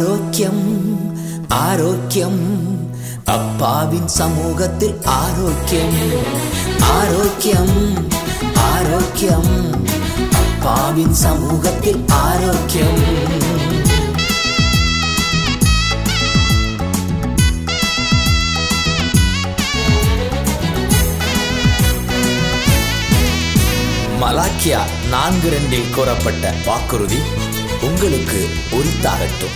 ஆரோக்கியம் ஆரோக்கியம் அப்பாவின் சமூகத்தில் ஆரோக்கியம் ஆரோக்கியம் ஆரோக்கியம் அப்பாவின் சமூகத்தில் ஆரோக்கியம் மலாக்கியா நான்கு ரெண்டில் கூறப்பட்ட வாக்குறுதி உங்களுக்கு உரித்தாகட்டும்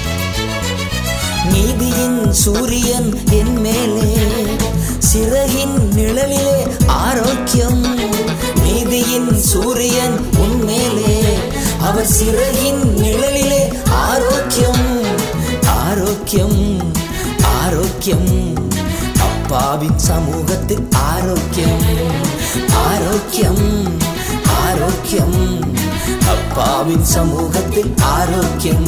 நீதியின் சூரியன் என் மேலே சிறகின் நிழலிலே ஆரோக்கியம் நீதியின் சூரியன் உன் மேலே அவர் சிறகின் நிழலிலே ஆரோக்கியம் ஆரோக்கியம் ஆரோக்கியம் அப்பாவின் சமூகத்தில் ஆரோக்கியம் ஆரோக்கியம் ஆரோக்கியம் அப்பாவின் சமூகத்தில் ஆரோக்கியம்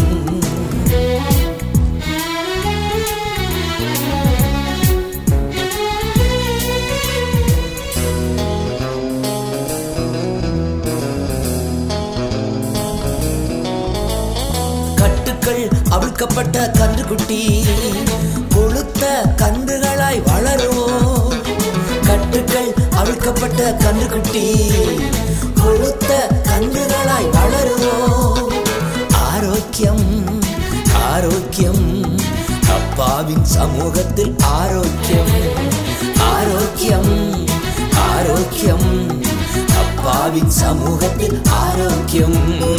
கட்டுக்கள் அவிழ்க்கப்பட்ட கன்றுக்குட்டி கொளுத்த கன்றுகளாய் வளருவோம் கட்டுக்கள் அவிழ்க்கப்பட்ட கன்றுக்குட்டி கொளுத்த கன்றுகளாய் வளருவோம் ஆரோக்கியம் ஆரோக்கியம் அப்பாவின் சமூகத்தில் ஆரோக்கியம் ஆரோக்கியம் ஆரோக்கியம் அப்பாவின் சமூகத்தில் ஆரோக்கியம்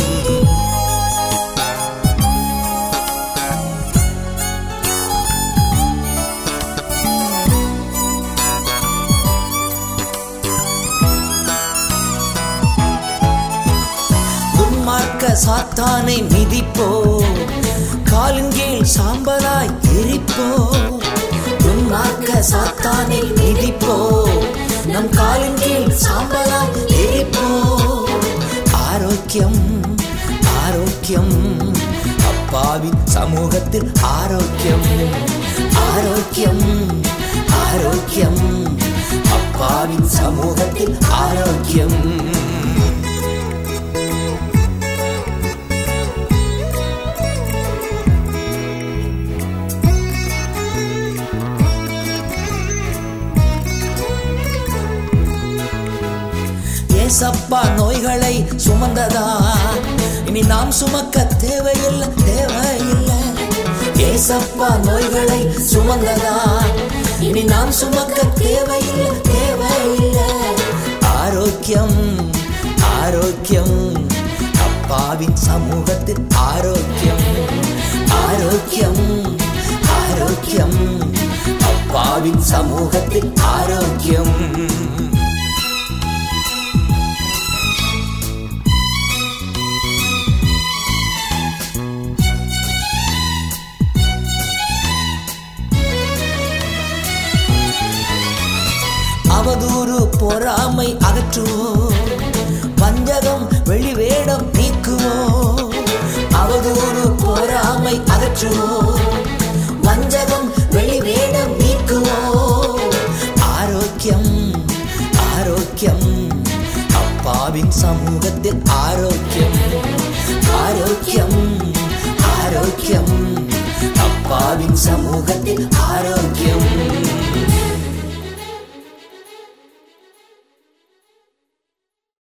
துன்மார்க்க சாத்தானை மிதிப்போ காலின் கீழ் சாம்பலாய் எரிப்போ துன்மார்க்க சாத்தானை மிதிப்போ நம் காலின் கீழ் சாம்பலாய் எரிப்போ ஆரோக்கியம் ஆரோக்கியம் அப்பாவின் சமூகத்தில் ஆரோக்கியம் ஆரோக்கியம் ஆரோக்கியம் அப்பாவின் சமூகத்தில் ஆரோக்கியம் ஏசப்பா நோய்களை சுமந்ததா இனி நாம் சுமக்க தேவையில்லை தேவையில்லை ஏசப்பா நோய்களை சுமந்ததா இனி நாம் சுமக்க தேவையில்லை தேவையில்லை ஆரோக்கியம் ஆரோக்கியம் அப்பாவின் சமூகத்தில் ஆரோக்கியம் ஆரோக்கியம் ஆரோக்கியம் அப்பாவின் சமூகத்தில் ஆரோக்கியம் அவதூறு பொறாமை அகற்றுவோம் வஞ்சகம் வெளிவேடம் நீக்குவோம் அவதூறு பொறாமை அகற்றுவோம் வஞ்சகம் வெளிவேடம் நீக்குவோம் ஆரோக்கியம் ஆரோக்கியம் அப்பாவின் சமூகத்தில் ஆரோக்கியம் ஆரோக்கியம் ஆரோக்கியம் அப்பாவின் சமூகத்தில் ஆரோக்கியம்